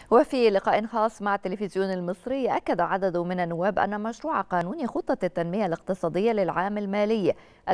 وفي لقاء خاص مع التلفزيون المصري أكد عدد من النواب أن مشروع قانون خطة التنمية الاقتصادية للعام المالي 2022-2023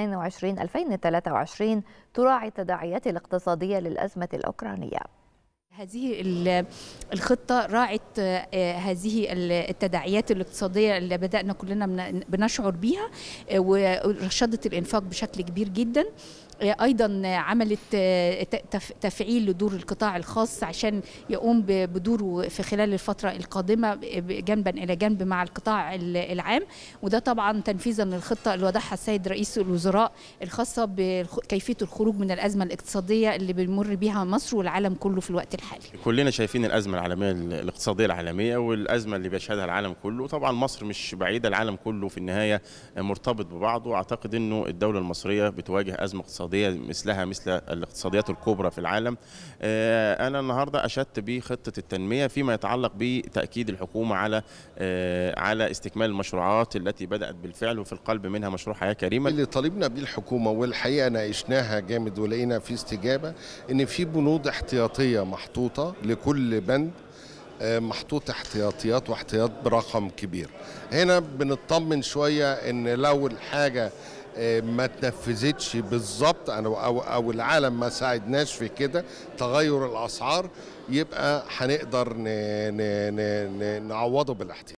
تراعي التداعيات الاقتصادية للأزمة الأوكرانية هذه الخطة راعت هذه التداعيات الاقتصادية اللي بدأنا كلنا بنشعر بيها ورشدت الإنفاق بشكل كبير جدا ايضا عملت تفعيل لدور القطاع الخاص عشان يقوم بدوره في خلال الفتره القادمه جنبا الى جنب مع القطاع العام وده طبعا تنفيذا للخطه اللي وضعها السيد رئيس الوزراء الخاصه بكيفيه الخروج من الازمه الاقتصاديه اللي بنمر بيها مصر والعالم كله في الوقت الحالي. كلنا شايفين الازمه العالميه الاقتصاديه العالميه والازمه اللي بيشهدها العالم كله طبعا مصر مش بعيده العالم كله في النهايه مرتبط ببعضه واعتقد انه الدوله المصريه بتواجه ازمه اقتصاديه اقتصاديه مثلها مثل الاقتصاديات الكبرى في العالم انا النهارده اشدت بخطه التنميه فيما يتعلق بتاكيد الحكومه على على استكمال المشروعات التي بدات بالفعل وفي القلب منها مشروع حياه كريمه اللي طالبنا بيه الحكومه والحقيقه ناقشناها جامد ولقينا في استجابه ان في بنود احتياطيه محطوطه لكل بند محطوط احتياطيات واحتياط برقم كبير هنا بنطمن شويه ان لو الحاجه ما تنفذتش بالظبط او او العالم ما ساعدناش في كده تغير الاسعار يبقى هنقدر نعوضه بالاحتياط